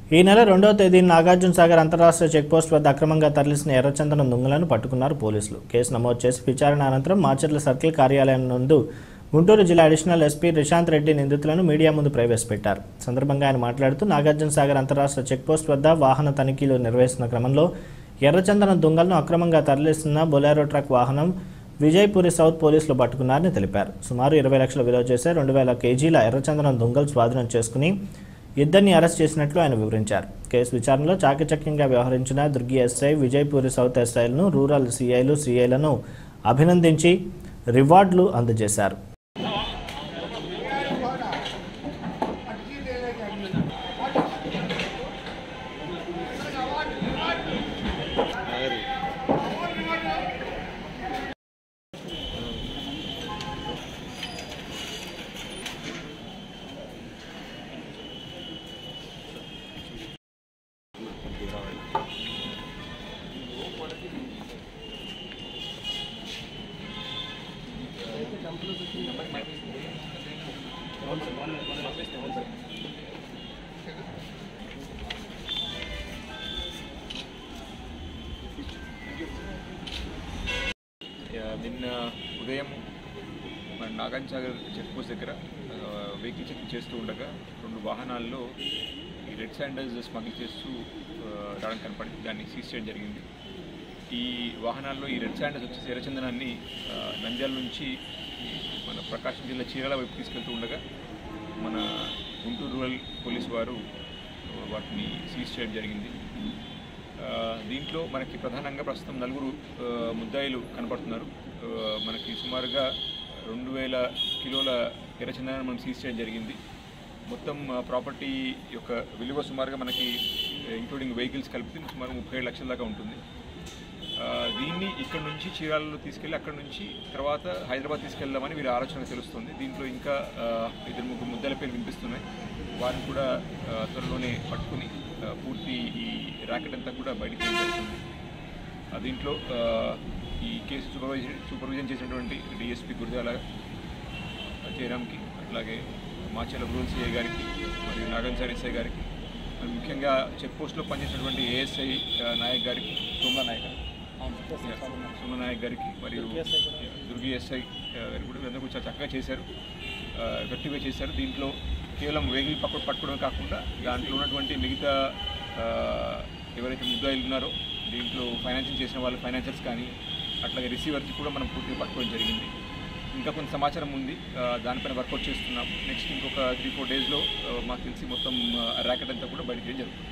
ఈ నెల రెండవ తేదీన నాగార్జున సాగర్ అంతరాష్ట్రీయ చెక్పోస్ట్ వద్ద అక్రమంగా తరలిసిన ఎర్రచందనం దొంగలను పట్టుకున్నారు పోలీసులు కేసు నమోదు చేసి విచారణ అనంతరం మాచర్ల సర్కిల్ కార్యాలయం నందు గుంటూరు జిల్లా అడిషనల్ ఎస్పీ రిశాంత్ రెడ్డి నిందితులను మీడియా ముందు ప్రవేశపెట్టారు సందర్భంగా ఆయన మాట్లాడుతూ నాగార్జున సాగర్ అంతరాష్ట్ర చెక్పోస్ట్ వద్ద వాహన తనిఖీలు నిర్వహిస్తున్న క్రమంలో ఎర్రచందనం దొంగలను అక్రమంగా తరలిస్తున్న బొలెరో ట్రక్ వాహనం విజయపురి సౌత్ పోలీసులు పట్టుకున్నారని తెలిపారు సుమారు ఇరవై లక్షల విలువ చేసే రెండు వేల కేజీల ఎర్రచందనం దొంగలు స్వాధీనం చేసుకుని ఇద్దరిని అరెస్ట్ చేసినట్లు ఆయన వివరించారు కేసు విచారణలో చాకచక్యంగా వ్యవహరించిన దుర్గి ఎస్ఐ విజయపూరి సౌత్ ఎస్ఐలను రూరల్ సిఐలు సిఐలను అభినందించి రివార్డులు అందజేశారు యా, నిన్న ఉదయం మన నాగార్జున సాగర్ చెక్ పోస్ట్ దగ్గర వెహికల్ చెక్ చేస్తూ ఉండగా రెండు వాహనాల్లో ఈ రెడ్ శాండల్స్ స్మగ్లింగ్ చేస్తూ ఆ, రావడం కనపడింది దాన్ని సీజ్ చేయడం జరిగింది ఈ వాహనాల్లో ఈ రెడ్ శాండల్స్ వచ్చేసి ఎర్రచందనాన్ని ఆ, నంద్యాల నుంచి మన ప్రకాశం జిల్లా చీరాల వైపు తీసుకెళ్తూ ఉండగా మన గుంటూరు రూరల్ పోలీస్ వారు ఆ, వాటిని సీజ్ చేయడం జరిగింది ఆ, దీంట్లో మనకి ప్రధానంగా ప్రస్తుతం నలుగురు ఆ, ముద్దాయిలు కనపడుతున్నారు ఆ, మనకి సుమారుగా రెండు వేల కిలోల ఎర్రచందనాన్ని మనం సీజ్ చేయడం జరిగింది మొత్తం ప్రాపర్టీ యొక్క విలువ సుమారుగా మనకి ఇంక్లూడింగ్ వెహికల్స్ కలిపి సుమారు ముప్పై ఏడు లక్షల దాకా ఉంటుంది ఆ, దీన్ని ఇక్కడ నుంచి చీరాలలో తీసుకెళ్ళి అక్కడ నుంచి తర్వాత హైదరాబాద్ తీసుకెళ్దామని వీరి ఆలోచన తెలుస్తుంది దీంట్లో ఇంకా ఆ, ఇద్దరు ముగ్గురు ముద్దల పేరు వినిపిస్తున్నాయి వారిని కూడా ఆ, త్వరలోనే పట్టుకుని ఆ, పూర్తి ఈ ర్యాకెట్ అంతా కూడా బయటికి జరుగుతుంది దీంట్లో ఆ, ఈ కేసు సూపర్వైజర్ సూపర్విజన్ చేసినటువంటి డిఎస్పి గురిజాల జయరామ్కి అట్లాగే మాచల రూరల్ సిఐ గారికి మరియు నాగన్సార్ ఎస్ఐ గారికి మరి ముఖ్యంగా చెక్ పోస్ట్లో పనిచేసినటువంటి ఏఎస్ఐ నాయక్ గారికి సోమా నాయక్ సోమ నాయక్ గారికి మరియు దుర్గి ఎస్ఐ గారికి కూడా వీళ్ళందరూ కూడా చాలా చక్కగా చేశారు ఎఫెక్టివ్గా చేశారు దీంట్లో కేవలం వెహికల్ పక్కన పట్టుకోవడమే కాకుండా దాంట్లో ఉన్నటువంటి మిగతా ఆ, ఎవరైతే ముద్దాయిలు ఉన్నారో దీంట్లో ఫైనాన్సింగ్ చేసిన వాళ్ళు ఫైనాన్షియల్స్ కానీ అట్లాగే రిసీవర్స్ కూడా మనం పూర్తిగా పట్టుకోవడం జరిగింది ఇంకా కొంత సమాచారం ఉంది ఆ, దానిపైన వర్కౌట్ చేస్తున్నాం నెక్స్ట్ ఇంకొక త్రీ ఫోర్ డేస్లో మాకు తెలిసి మొత్తం ర్యాకెట్ అంతా కూడా బయటికి తీయడం జరుగుతుంది